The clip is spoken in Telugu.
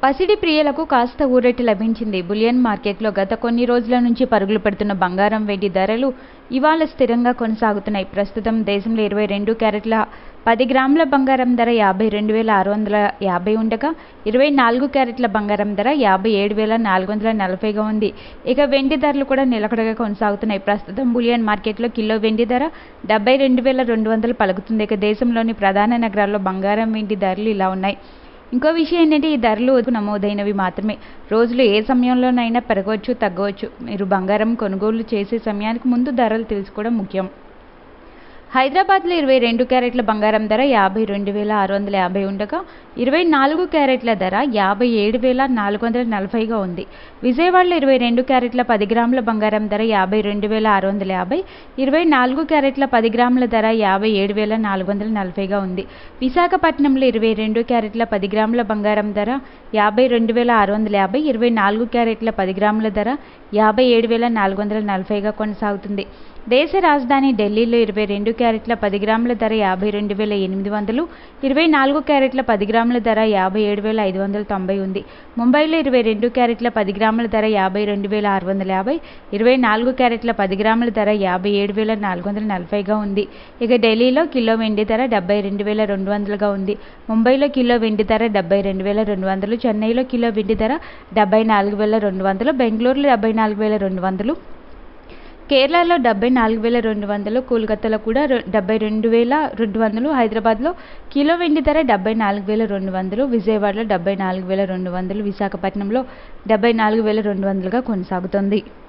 పసిడి ప్రియులకు కాస్త ఊరటి లభించింది బులియన్ మార్కెట్లో గత కొన్ని రోజుల నుంచి పరుగులు పెడుతున్న బంగారం వెండి ధరలు ఇవాళ స్థిరంగా కొనసాగుతున్నాయి ప్రస్తుతం దేశంలో ఇరవై రెండు క్యారెట్ల పది గ్రాముల బంగారం ధర యాభై రెండు వేల ఆరు వందల యాభై ఉండగా ఇరవై నాలుగు క్యారెట్ల బంగారం ధర యాభై ఏడు వేల నాలుగు వందల నలభైగా ఉంది ఇక వెండి ధరలు కూడా నిలకడగా కొనసాగుతున్నాయి ప్రస్తుతం బులియన్ మార్కెట్లో కిలో వెండి ధర డెబ్బై రెండు వేల రెండు వందలు పలుకుతుంది ఇక దేశంలోని ప్రధాన నగరాల్లో బంగారం వెండి ధరలు ఇలా ఉన్నాయి ఇంకో విషయం ఏంటంటే ఈ ధరలు నమోదైనవి మాత్రమే రోజులు ఏ సమయంలోనైనా పెరగవచ్చు తగ్గవచ్చు మీరు బంగారం కొనుగోలు చేసే సమయానికి ముందు ధరలు తెలుసుకోవడం ముఖ్యం హైదరాబాద్లో ఇరవై రెండు క్యారెట్ల బంగారం ధర యాభై రెండు వేల ఆరు వందల యాభై ఉండగా ఇరవై నాలుగు క్యారెట్ల ధర యాభై ఏడు వేల నాలుగు వందల నలభైగా ఉంది విజయవాడలో ఇరవై రెండు క్యారెట్ల పది గ్రాముల బంగారం ధర యాభై రెండు వేల ఆరు వందల యాభై ఇరవై నాలుగు క్యారెట్ల పది గ్రాముల ధర యాభై ఏడు వేల నాలుగు వందల నలభైగా ఉంది విశాఖపట్నంలో ఇరవై రెండు క్యారెట్ల పది గ్రాముల బంగారం ధర యాభై రెండు వేల ఆరు వందల యాభై ఇరవై నాలుగు క్యారెట్ల పది గ్రాముల ధర యాభై ఏడు వేల నాలుగు వందల నలభైగా కొనసాగుతుంది దేశ రాజధాని ఢిల్లీలో ఇరవై రెండు క్యారెట్ల పది గ్రాముల ధర యాభై రెండు వేల ఎనిమిది వందలు ఇరవై నాలుగు క్యారెట్ల పది గ్రాముల ధర యాభై ఏడు వేల ఐదు వందల తొంభై ఉంది ముంబైలో ఇరవై రెండు క్యారెట్ల పది గ్రాముల ధర యాభై రెండు వేల ఆరు వందల యాభై ఇరవై నాలుగు క్యారెట్ల పది గ్రాముల ధర యాభై ఏడు వేల నాలుగు వందల నలభైగా ఉంది ఇక ఢిల్లీలో కిలో వెండి ధర డెబ్బై రెండు వేల రెండు వందలుగా ఉంది ముంబైలో కిలో వెండి ధర డెబ్బై రెండు వేల రెండు వందలు చెన్నైలో కిలో వెండి ధర డెబ్బై నాలుగు వేల రెండు వందలు బెంగళూరులో డెబ్బై నాలుగు వేల రెండు వందలు కేరళలో డెబ్బై నాలుగు వేల రెండు వందలు కోల్కతాలో కూడా డెబ్బై రెండు వేల రెండు వందలు హైదరాబాద్లో కిలో వెండి ధర డెబ్బై నాలుగు వేల రెండు వందలు విజయవాడలో డెబ్బై నాలుగు వేల రెండు వందలు విశాఖపట్నంలో డెబ్బై నాలుగు వేల రెండు వందలుగా కొనసాగుతుంది